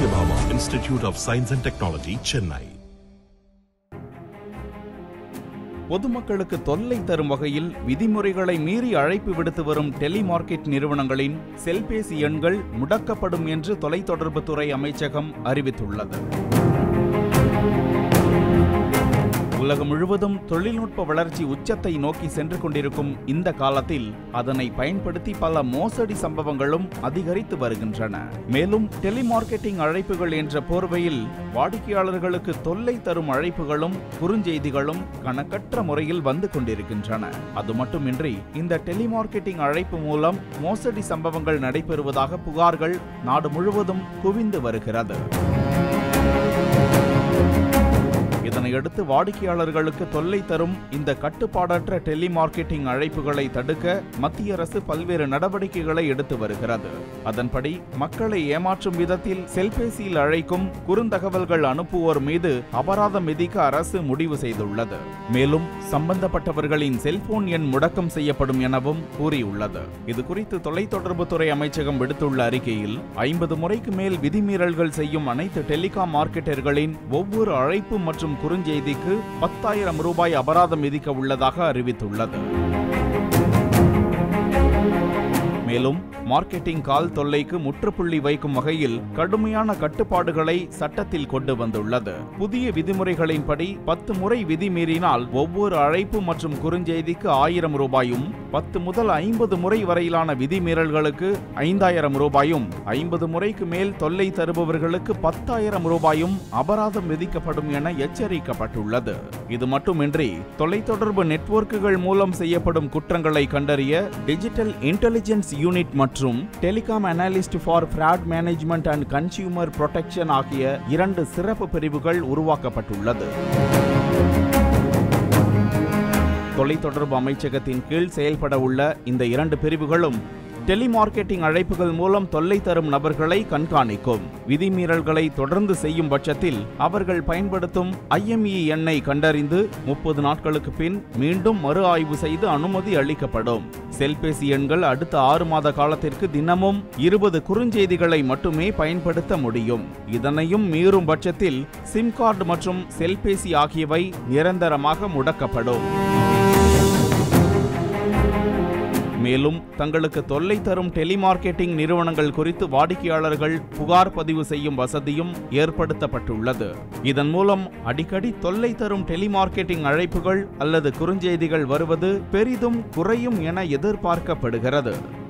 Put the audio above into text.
Satyabhama Institute of Science and Technology, Chennai. பொதுமக்களுக்கு தொல்லை தரும் வகையில் விதிமுறைகளை மீறி அழைப்பு விடுத்து வரும் டெலிமார்க்கெட் நிறுவனங்களின் செல்பேசி எண்கள் முடக்கப்படும் என்று தொலைத்தொடர்புத்துறை அமைச்சகம் அறிவித்துள்ளது உலகம் முழுவதும் தொழில்நுட்ப வளர்ச்சி உச்சத்தை நோக்கி சென்று கொண்டிருக்கும் இந்த காலத்தில் அதனை பயன்படுத்தி பல மோசடி சம்பவங்களும் அதிகரித்து வருகின்றன மேலும் டெலிமார்க்கெட்டிங் அழைப்புகள் என்ற போர்வையில் வாடிக்கையாளர்களுக்கு தொல்லை தரும் அழைப்புகளும் குறுஞ்செய்திகளும் கணக்கற்ற முறையில் வந்து கொண்டிருக்கின்றன அது மட்டுமின்றி இந்த டெலிமார்க்கெட்டிங் அழைப்பு மூலம் மோசடி சம்பவங்கள் நடைபெறுவதாக புகார்கள் நாடு முழுவதும் குவிந்து வருகிறது இதனையடுத்து வாடிக்கையாளர்களுக்கு தொல்லை தரும் இந்த கட்டுப்பாடற்ற டெலிமார்க்கெட்டிங் அழைப்புகளை தடுக்க மத்திய அரசு பல்வேறு நடவடிக்கைகளை எடுத்து வருகிறது அதன்படி மக்களை ஏமாற்றும் விதத்தில் செல்பேசியில் அழைக்கும் குறுந்தகவல்கள் அனுப்புவோர் மீது அபராதம் விதிக்க அரசு முடிவு செய்துள்ளது மேலும் சம்பந்தப்பட்டவர்களின் செல்போன் எண் முடக்கம் செய்யப்படும் எனவும் கூறியுள்ளது இது குறித்து தொலைத்தொடர்புத்துறை அமைச்சகம் விடுத்துள்ள அறிக்கையில் ஐம்பது முறைக்கு மேல் விதிமீறல்கள் செய்யும் அனைத்து டெலிகாம் மார்க்கெட்டர்களின் ஒவ்வொரு அழைப்பு மற்றும் குறுஞ்செய்திக்கு பத்தாயிரம் ரூபாய் அபராதம் விதிக்க உள்ளதாக அறிவித்துள்ளது மேலும் மார்க்கெட்டிங் கால் தொல்லைக்கு முற்றுப்புள்ளி வைக்கும் வகையில் கடுமையான கட்டுப்பாடுகளை சட்டத்தில் கொண்டு வந்துள்ளது புதிய விதிமுறைகளின்படி பத்து முறை விதி மீறினால் ஒவ்வொரு அழைப்பு மற்றும் குறுஞ்செய்திக்கு ஆயிரம் ரூபாயும் பத்து முதல் ஐம்பது முறை வரையிலான விதிமீறல்களுக்கு ஐந்தாயிரம் ரூபாயும் ஐம்பது முறைக்கு மேல் தொல்லை தருபவர்களுக்கு பத்தாயிரம் ரூபாயும் அபராதம் விதிக்கப்படும் என எச்சரிக்கப்பட்டுள்ளது இது மட்டுமின்றி தொலைத்தொடர்பு நெட்வொர்க்குகள் மூலம் செய்யப்படும் குற்றங்களை கண்டறிய டிஜிட்டல் இன்டெலிஜென்ஸ் யூனிட் மற்றும் telecom analyst for fraud management and consumer protection ஆகிய இரண்டு சிறப்பு பிரிவுகள் உருவாக்கப்பட்டுள்ளது தொலைத்தொடர்பு அமைச்சகத்தின் கீழ் செயல்பட உள்ள இந்த இரண்டு பிரிவுகளும் டெலிமார்க்கெட்டிங் அழைப்புகள் மூலம் தொல்லை தரும் நபர்களை கண்காணிக்கும் விதிமீறல்களை தொடர்ந்து செய்யும் பட்சத்தில் அவர்கள் பயன்படுத்தும் ஐஎம்இ எண்ணை கண்டறிந்து முப்பது நாட்களுக்கு பின் மீண்டும் மறு ஆய்வு செய்து அனுமதி அளிக்கப்படும் செல்பேசி எண்கள் அடுத்த ஆறு மாத காலத்திற்கு தினமும் இருபது குறுஞ்செய்திகளை மட்டுமே பயன்படுத்த முடியும் இதனையும் மீறும் பட்சத்தில் சிம் கார்டு மற்றும் செல்பேசி ஆகியவை நிரந்தரமாக முடக்கப்படும் மேலும் தங்களுக்கு தொல்லை தரும் டெலிமார்க்கெட்டிங் நிறுவனங்கள் குறித்து வாடிக்கையாளர்கள் புகார் பதிவு செய்யும் வசதியும் ஏற்படுத்தப்பட்டுள்ளது இதன் மூலம் அடிக்கடி தொல்லை தரும் டெலிமார்க்கெட்டிங் அழைப்புகள் அல்லது குறுஞ்செய்திகள் வருவது பெரிதும் குறையும் என எதிர்பார்க்கப்படுகிறது